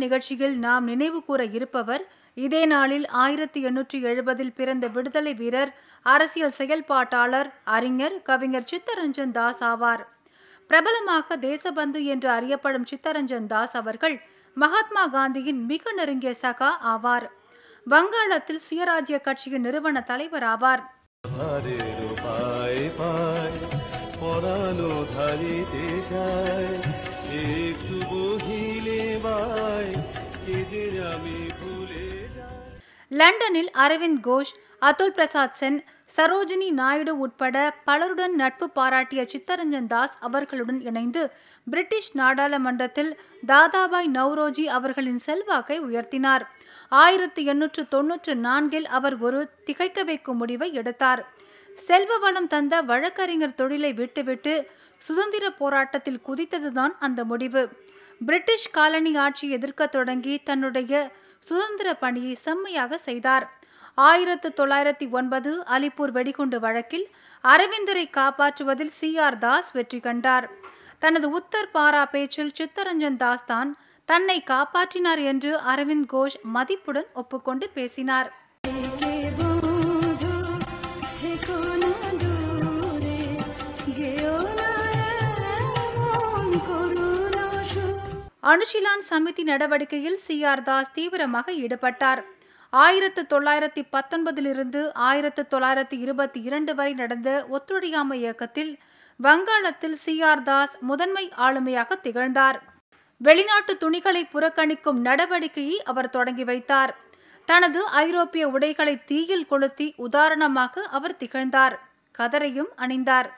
நிகழ்ச்சியில் நாம் நினைவு கூற இருப்பவர் இதே நாளில் ஆயிரத்தி எண்ணூற்றி எழுபதில் பிறந்த விடுதலை வீரர் அரசியல் செயல்பாட்டாளர் அறிஞர் கவிஞர் சித்தரஞ்சன் தாஸ் ஆவார் பிரபலமாக தேசபந்து என்று அறியப்படும் சித்தரஞ்சன் தாஸ் அவர்கள் மகாத்மா காந்தியின் மிக நெருங்கிய சகா ஆவார் வங்காளத்தில் சுயராஜ்ய கட்சியின் நிறுவன தலைவர் ஆவார் হারের পায় পায় পরানো ধারিতে যায় একটু বহিলে বাই কে যে আমি ভুলে যায় லண்டனில் அரவிந்த் கோஷ் அதுல் பிரசாத் சென் சரோஜினி நாயுடு உட்பட பலருடன் நட்பு பாராட்டிய சித்தரஞ்சன் தாஸ் அவர்களுடன் இணைந்து பிரிட்டிஷ் நாடாளுமன்றத்தில் தாதாபாய் நவ்ரோஜி அவர்களின் செல்வாக்கை உயர்த்தினார் ஆயிரத்தி எண்ணூற்று தொன்னூற்று நான்கில் அவர் ஒரு திகைக்க வைக்கும் முடிவை எடுத்தார் செல்வ வளம் தந்த வழக்கறிஞர் தொழிலை விட்டுவிட்டு சுதந்திர போராட்டத்தில் குதித்ததுதான் அந்த முடிவு பிரிட்டிஷ் காலனி ஆட்சியை எதிர்க்கத் தொடங்கி தன்னுடைய சுதந்திர பணியை செம்மையாக செய்தார் ஆயிரத்து தொள்ளாயிரத்தி ஒன்பது அலிப்பூர் வெடிகுண்டு வழக்கில் அரவிந்தரை காப்பாற்றுவதில் சி ஆர் தாஸ் வெற்றி கண்டார் தனது உத்தர் பாரா பேச்சில் சித்தரஞ்சன் தாஸ் தான் தன்னை காப்பாற்றினார் என்று அரவிந்த் கோஷ் மதிப்புடன் ஒப்புக்கொண்டு பேசினார் কে বন্ধু থেকো না দূরে গেও না এমন করুণা সুখ அனுஷிலான் சமிதி நடவடிக்கையில் சி ஆர் தாஸ் தீவிரமாக ஈடுபட்டார் ஆயிரத்து தொள்ளாயிரத்தி பத்தொன்பதிலிருந்து ஆயிரத்து தொள்ளாயிரத்தி இருபத்தி இரண்டு வரை நடந்த ஒத்துழையாமை இயக்கத்தில் வங்காளத்தில் சி ஆர் தாஸ் முதன்மை ஆளுமையாக திகழ்ந்தார் வெளிநாட்டு துணிகளை புறக்கணிக்கும் நடவடிக்கையை அவர் தொடங்கி வைத்தார் தனது ஐரோப்பிய உடைகளை தீயில் கொளுத்தி உதாரணமாக அவர் திகழ்ந்தார் கதரையும் அணிந்தார்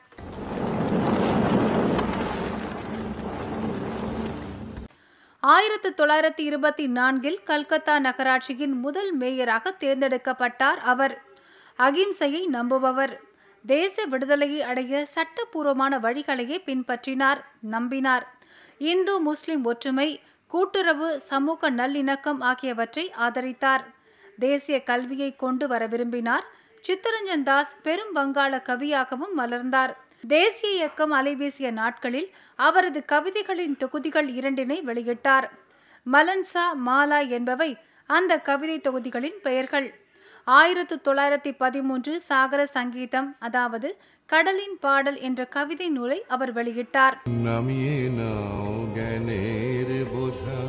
ஆயிரத்து தொள்ளாயிரத்தி இருபத்தி நான்கில் கல்கத்தா நகராட்சியின் முதல் மேயராக தேர்ந்தெடுக்கப்பட்டார் அவர் அகிம்சையை நம்புபவர் தேச விடுதலையை அடைய சட்டப்பூர்வமான வழிகளையே பின்பற்றினார் நம்பினார் இந்து முஸ்லிம் ஒற்றுமை கூட்டுறவு சமூக நல்லிணக்கம் ஆகியவற்றை ஆதரித்தார் தேசிய கல்வியை கொண்டு வர விரும்பினார் சித்தரஞ்சன் தாஸ் பெரும் வங்காள கவியாகவும் மலர்ந்தார் தேசிய இயக்கம் அலைவீசிய நாட்களில் அவரது கவிதைகளின் தொகுதிகள் இரண்டினை வெளியிட்டார் மலன்சா மாலா என்பவை அந்த கவிதை தொகுதிகளின் பெயர்கள் ஆயிரத்து தொள்ளாயிரத்தி பதிமூன்று சாகர சங்கீதம் அதாவது கடலின் பாடல் என்ற கவிதை நூலை அவர் வெளியிட்டார் নামিয়ে নাও জ্ঞানের বোঝা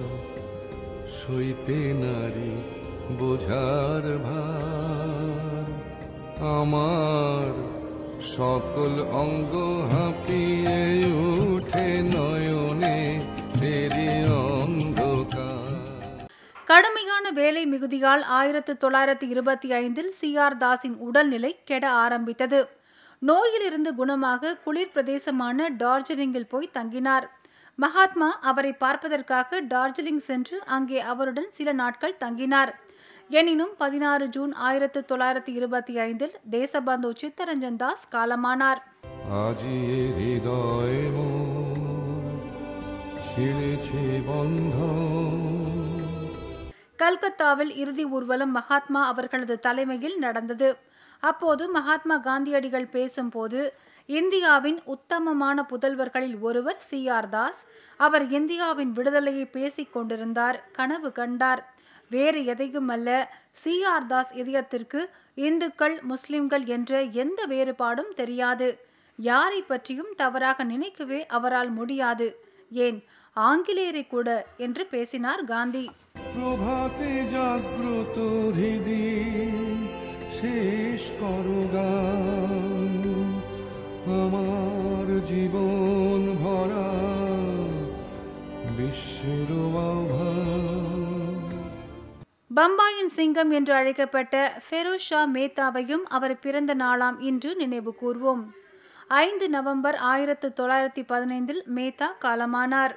সইতে নারী বোঝার ভার আমার সকল অঙ্গ হাঁপিয়ে উঠে নয়নে ফেরে অন্ধকার கடுமையான வேலை மிகுதியால் ஆயிரத்து தொள்ளாயிரத்தி இருபத்தி ஐந்தில் சி ஆர் தாஸின் உடல்நிலை கெட ஆரம்பித்தது நோயிலிருந்து குணமாக குளிர் பிரதேசமான டார்ஜிலிங்கில் போய் தங்கினார் மகாத்மா அவரை பார்ப்பதற்காக டார்ஜிலிங் சென்று அங்கே அவருடன் சில நாட்கள் தங்கினார் எனினும் பதினாறு ஜூன் ஆயிரத்து தொள்ளாயிரத்தி இருபத்தி ஐந்தில் தேசபந்து சித்தரஞ்சன் தாஸ் காலமானார் আজি এ হৃদয় মোর ছিঁড়েছে বন্ধন கல்கத்தாவில் இறுதி ஊர்வலம் மகாத்மா அவர்களது தலைமையில் நடந்தது அப்போது மகாத்மா காந்தியடிகள் பேசும்போது இந்தியாவின் உத்தமமான புதல்வர்களில் ஒருவர் சி ஆர் தாஸ் அவர் இந்தியாவின் விடுதலையை பேசிக் கொண்டிருந்தார் கனவு கண்டார் வேறு எதையும் அல்ல சி ஆர் தாஸ் இதயத்திற்கு இந்துக்கள் முஸ்லிம்கள் என்ற எந்த வேறுபாடும் தெரியாது யாரை பற்றியும் தவறாக நினைக்கவே அவரால் முடியாது ஏன் ஆங்கிலேயரை கூட என்று பேசினார் காந்தி প্রভাতে জাগ্রত হৃদি শেষ করগান আমার জীবন ভরা বিশ্বের আহ্বান பம்பாயின் சிங்கம் என்று அழைக்கப்பட்ட ஃபெரோஸ் ஷா மேத்தாவையும் அவர் பிறந்த நாளாம் இன்று நினைவு கூர்வோம் ஐந்து நவம்பர் ஆயிரத்து தொள்ளாயிரத்தி பதினைந்தில் மேத்தா காலமானார்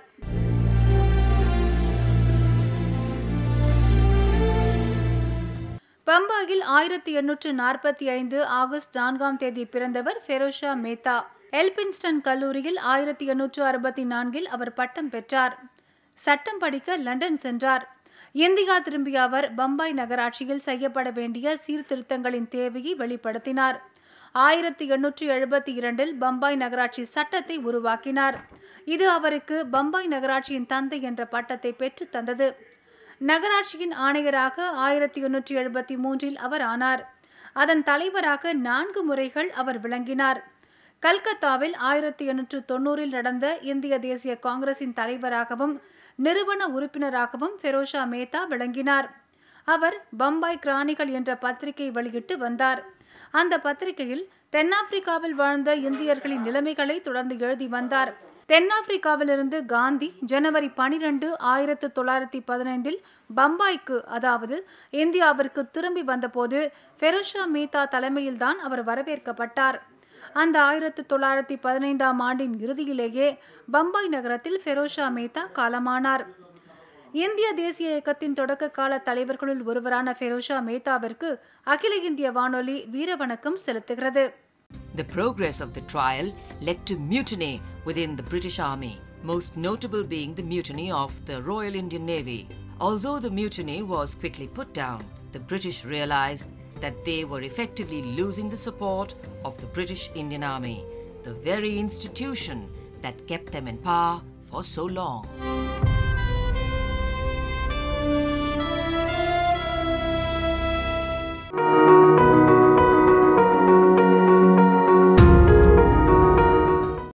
பம்பாயில் ஆயிரத்தி எண்ணூற்று நாற்பத்தி ஐந்து ஆகஸ்ட் நான்காம் தேதி பிறந்தவர் ஃபெரோஷா மேத்தா எல்பின்ஸ்டன் கல்லூரியில் ஆயிரத்தி எண்ணூற்று அறுபத்தி நான்கில் அவர் பட்டம் பெற்றார் சட்டம் படிக்க லண்டன் சென்றார் இந்தியா திரும்பிய அவர் பம்பாய் நகராட்சியில் செய்யப்பட வேண்டிய சீர்திருத்தங்களின் தேவையை வெளிப்படுத்தினார் ஆயிரத்தி எண்ணூற்று எழுபத்தி இரண்டில் பம்பாய் நகராட்சி சட்டத்தை உருவாக்கினார் இது அவருக்கு பம்பாய் நகராட்சியின் தந்தை என்ற பட்டத்தை பெற்றுத் தந்தது நகராட்சியின் ஆணையராக ஆயிரத்தி எண்ணூற்றி எழுபத்தி மூன்றில் அவர் ஆனார் அதன் தலைவராக நான்கு முறைகள் அவர் விளங்கினார் கல்கத்தாவில் ஆயிரத்தி எண்ணூற்று தொண்ணூறில் நடந்த இந்திய தேசிய காங்கிரசின் தலைவராகவும் நிறுவன உறுப்பினராகவும் ஃபெரோஷா மேத்தா விளங்கினார் அவர் பம்பாய் கிரானிகள் என்ற பத்திரிகை வெளியிட்டு வந்தார் அந்த பத்திரிகையில் தென்னாப்பிரிக்காவில் வாழ்ந்த இந்தியர்களின் நிலைமைகளை தொடர்ந்து எழுதி வந்தார் தென்னாப்பிரிக்காவிலிருந்து காந்தி ஜனவரி பனிரெண்டு ஆயிரத்து தொள்ளாயிரத்தி பதினைந்தில் பம்பாய்க்கு அதாவது இந்தியாவிற்கு திரும்பி வந்தபோது ஃபெரோஷா மேத்தா தலைமையில்தான் அவர் வரவேற்கப்பட்டார் அந்த ஆயிரத்து தொள்ளாயிரத்தி பதினைந்தாம் ஆண்டின் இறுதியிலேயே பம்பாய் நகரத்தில் ஃபெரோஷா மேத்தா காலமானார் இந்திய தேசிய இயக்கத்தின் தொடக்க கால தலைவர்களுள் ஒருவரான ஃபெரோஷா மேத்தாவிற்கு அகில இந்திய வானொலி வீரவணக்கம் செலுத்துகிறது The progress of the trial led to mutiny within the British Army, most notable being the mutiny of the Royal Indian Navy. Although the mutiny was quickly put down, the British realized that they were effectively losing the support of the British Indian Army, the very institution that kept them in power for so long.